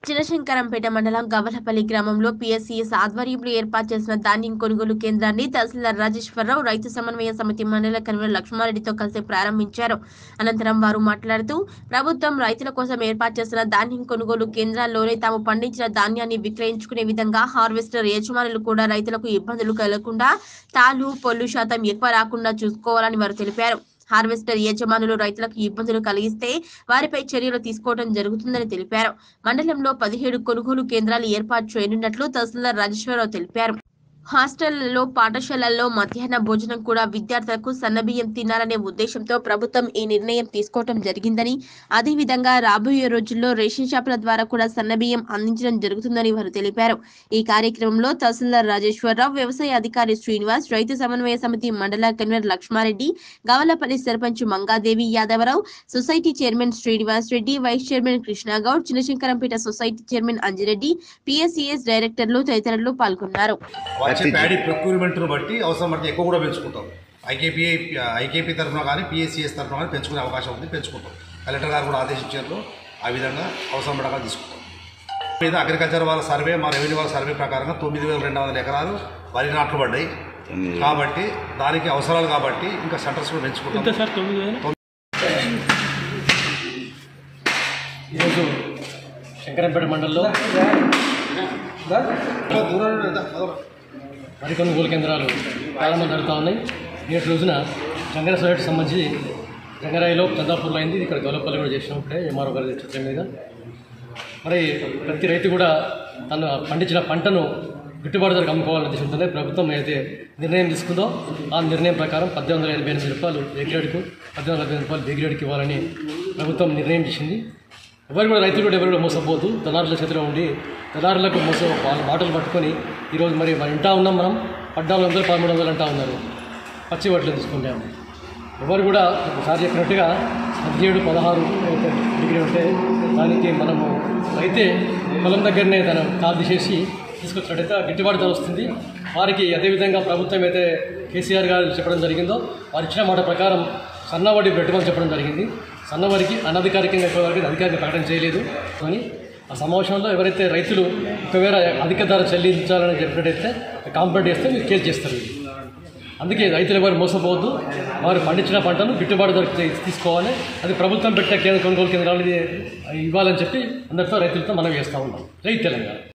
చినశంకరంపేట మండలం గవలపల్లి గ్రామంలో పిఎస్సిఎస్ ఆధ్వర్యంలో ఏర్పాటు చేసిన ధాన్యం కొనుగోలు కేంద్రాన్ని తహసీల్దార్ రాజేశ్వరరావు రైతు సమన్వయ సమితి మండల కన్వీనర్ లక్ష్మారెడ్డితో కలిసి ప్రారంభించారు అనంతరం వారు మాట్లాడుతూ ప్రభుత్వం రైతుల కోసం ఏర్పాటు చేసిన ధాన్యం కొనుగోలు కేంద్రాల్లోనే తాము పండించిన ధాన్యాన్ని విక్రయించుకునే విధంగా హార్వెస్టర్ యజమానులు కూడా రైతులకు ఇబ్బందులు కలగకుండా తాలు పొల్లు శాతం ఎక్కువ రాకుండా చూసుకోవాలని వారు తెలిపారు హార్వెస్టర్ యజమానులు రైతులకు ఇబ్బందులు కలిగిస్తే వారిపై చర్యలు తీసుకోవడం జరుగుతుందని తెలిపారు మండలంలో పదిహేడు కొనుగోలు కేంద్రాలు ఏర్పాటు చేయనున్నట్లు తహసీల్దార్ రాజేశ్వరరావు తెలిపారు హాస్టళ్లలో పాఠశాలల్లో మధ్యాహ్న భోజనం కూడా విద్యార్థులకు సన్నబియ్యం తినాలనే ఉద్దేశంతో ప్రభుత్వం ఈ నిర్ణయం తీసుకోవడం జరిగిందని అదేవిధంగా రాబోయే రోజుల్లో రేషన్ షాపుల ద్వారా కూడా సన్నబియ్యం అందించడం జరుగుతుందని వారు తెలిపారు ఈ కార్యక్రమంలో తహసీల్దార్ రాజేశ్వరరావు వ్యవసాయ అధికారి శ్రీనివాస్ రైతు సమన్వయ సమితి మండల convener Lakshma Reddy Gavalapalli sarpanch Mangadevi Yadavarao society chairman Srinivas Reddy vice chairman Krishna Goud Chinna Shankarampet society chairman Anji Reddy PSCS డైరెక్టర్లు తదితరులు పాల్గొన్నారు వచ్చే ప్యాడీ ప్రొక్యూర్మెంట్ను బట్టి అవసరం బట్టి ఎక్కువ కూడా పెంచుకుంటాం ఐకేపీ ఐకేపీ తరఫున కానీ పిఎస్సిఎస్ తరఫున కానీ పెంచుకునే అవకాశం ఉంది పెంచుకుంటాం కలెక్టర్ గారు కూడా ఆదేశించారు ఆ విధంగా అవసరం పడగా తీసుకుంటాం మీద అగ్రికల్చర్ వాళ్ళ సర్వే మా రెవెన్యూ వాళ్ళ సర్వే ప్రకారంగా తొమ్మిది వేల రెండు వందల ఎకరాలు వరి నాట్లు పడ్డాయి కాబట్టి దానికి అవసరాలు కాబట్టి ఇంకా సెంటర్స్ కూడా పెంచుకుంటాం సార్ తొమ్మిది వేలు ఈరోజు శంకరంపేట మండలంలో వరి కొనుగోలు కేంద్రాలు ప్రారంభం జరుగుతూ ఉన్నాయి నేటి రోజున జంగర సొసైటీకి సంబంధించి జంగరాయిలో చందాపూర్లో అయింది ఇక్కడ గౌలపల్లి కూడా చేసినప్పుడే ఎంఆర్ఓ గారి చిత్రం మీద మరి ప్రతి రైతు కూడా తను పండించిన పంటను గిట్టుబాటు ధరకు అమ్ముకోవాలని ఉద్దేశంతోనే ప్రభుత్వం అయితే నిర్ణయం తీసుకుందో ఆ నిర్ణయం ప్రకారం పద్దెనిమిది వందల ఎనభై ఎనిమిది రూపాయలు ఏ గ్రేడ్కు పద్దెనిమిది వందల ఎనభై రూపాయలు బి గ్రేడ్కి ఇవ్వాలని ప్రభుత్వం నిర్ణయం చేసింది ఎవరు కూడా రైతులు కూడా ఎవరు కూడా మోసపోదు దళారుల చేతిలో ఉండి దళారులకు మోస వాళ్ళ మాటలు పట్టుకొని ఈరోజు మరి మరి వింటా ఉన్నాం మనం పద్నాలుగు వందలు పదమూడు వందలు అంటా ఉన్నారు పచ్చి వడ్లు తీసుకుంటాము ఎవరు కూడా ఒకసారి చెప్పినట్టుగా పదిహేడు పదహారు అయితే డిగ్రీ ఉంటే దానికి మనము అయితే పొలం దగ్గరనే తన కాల్ తీసేసి తీసుకొచ్చినట్టయితే ఆ గిట్టుబాటు ధర వస్తుంది వారికి అదేవిధంగా ప్రభుత్వం అయితే కేసీఆర్ గారు చెప్పడం జరిగిందో వారు ఇచ్చిన మాట ప్రకారం సన్నవడ్డీ పెట్టమని చెప్పడం జరిగింది సన్నవరికి అనధికారికంగా ఇప్పటివరకు అధికారికంగా ప్రకటన చేయలేదు కానీ ఆ సమావేశంలో ఎవరైతే రైతులు ఒకవేళ అధిక ధర చెల్లించాలని చెప్పినట్టయితే కాంప్లైంట్ చేస్తే మీరు కేసు చేస్తారు అందుకే రైతులు ఎవరు మోసపోవద్దు వారు పండించిన పంటను గిట్టుబాటు ధరకు తీ- తీసుకోవాలి అది ప్రభుత్వం పెట్టిన కేంద్ర కొనుగోలు కేంద్రాలు ఇది ఇవ్వాలని చెప్పి అందరితో రైతులతో మనం చేస్తూ ఉన్నాం రైతు తెలంగాణ